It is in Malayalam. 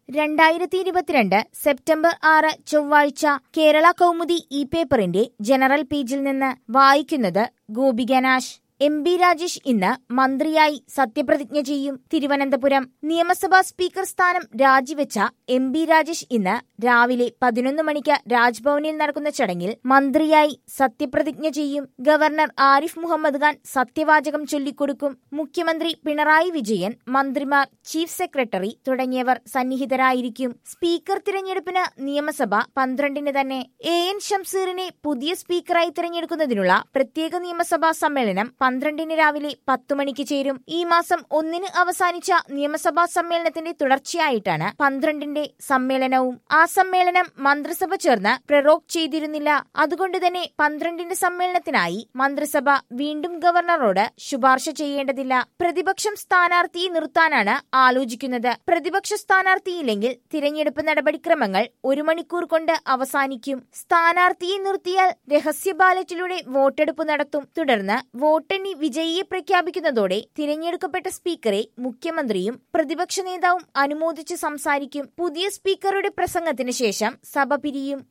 രണ്ടായിരത്തി ഇരുപത്തിരണ്ട് സെപ്റ്റംബർ ആറ് ചൊവ്വാഴ്ച കേരള കൗമുദി ഇ പേപ്പറിന്റെ ജനറൽ പേജിൽ നിന്ന് വായിക്കുന്നത് ഗോപികനാശ് എം ബി രാജേഷ് ഇന്ന് മന്ത്രിയായി സത്യപ്രതിജ്ഞ ചെയ്യും തിരുവനന്തപുരം നിയമസഭാ സ്പീക്കർ സ്ഥാനം രാജിവെച്ച എം ബി രാജേഷ് ഇന്ന് രാവിലെ പതിനൊന്ന് മണിക്ക് രാജ്ഭവനിൽ നടക്കുന്ന ചടങ്ങിൽ മന്ത്രിയായി സത്യപ്രതിജ്ഞ ചെയ്യും ഗവർണർ ആരിഫ് മുഹമ്മദ് ഖാൻ സത്യവാചകം ചൊല്ലിക്കൊടുക്കും മുഖ്യമന്ത്രി പിണറായി വിജയൻ മന്ത്രിമാർ ചീഫ് സെക്രട്ടറി തുടങ്ങിയവർ സന്നിഹിതരായിരിക്കും സ്പീക്കർ തിരഞ്ഞെടുപ്പിന് നിയമസഭ പന്ത്രണ്ടിന് തന്നെ എ എൻ ഷംസീറിനെ പുതിയ സ്പീക്കറായി തിരഞ്ഞെടുക്കുന്നതിനുള്ള പ്രത്യേക നിയമസഭാ സമ്മേളനം പന്ത്രണ്ടിന് രാവിലെ പത്തു മണിക്ക് ചേരും ഈ മാസം ഒന്നിന് അവസാനിച്ച നിയമസഭാ സമ്മേളനത്തിന്റെ തുടർച്ചയായിട്ടാണ് പന്ത്രണ്ടിന്റെ സമ്മേളനവും ആ സമ്മേളനം മന്ത്രിസഭ ചേർന്ന് പ്രറോഗ് ചെയ്തിരുന്നില്ല അതുകൊണ്ട് തന്നെ പന്ത്രണ്ടിന്റെ സമ്മേളനത്തിനായി മന്ത്രിസഭ വീണ്ടും ഗവർണറോട് ശുപാർശ ചെയ്യേണ്ടതില്ല പ്രതിപക്ഷം സ്ഥാനാർത്ഥിയെ നിർത്താനാണ് ആലോചിക്കുന്നത് പ്രതിപക്ഷ സ്ഥാനാർത്ഥിയില്ലെങ്കിൽ തിരഞ്ഞെടുപ്പ് നടപടിക്രമങ്ങൾ ഒരു മണിക്കൂർ കൊണ്ട് അവസാനിക്കും സ്ഥാനാർത്ഥിയെ നിർത്തിയാൽ രഹസ്യ ബാലറ്റിലൂടെ വോട്ടെടുപ്പ് നടത്തും തുടർന്ന് വോട്ടെണ്ണി വിജയിയെ പ്രഖ്യാപിക്കുന്നതോടെ തിരഞ്ഞെടുക്കപ്പെട്ട സ്പീക്കറെ മുഖ്യമന്ത്രിയും പ്രതിപക്ഷ നേതാവും അനുമോദിച്ച് സംസാരിക്കും പുതിയ സ്പീക്കറുടെ പ്രസംഗത്തിന് ശേഷം സഭ പിരിയും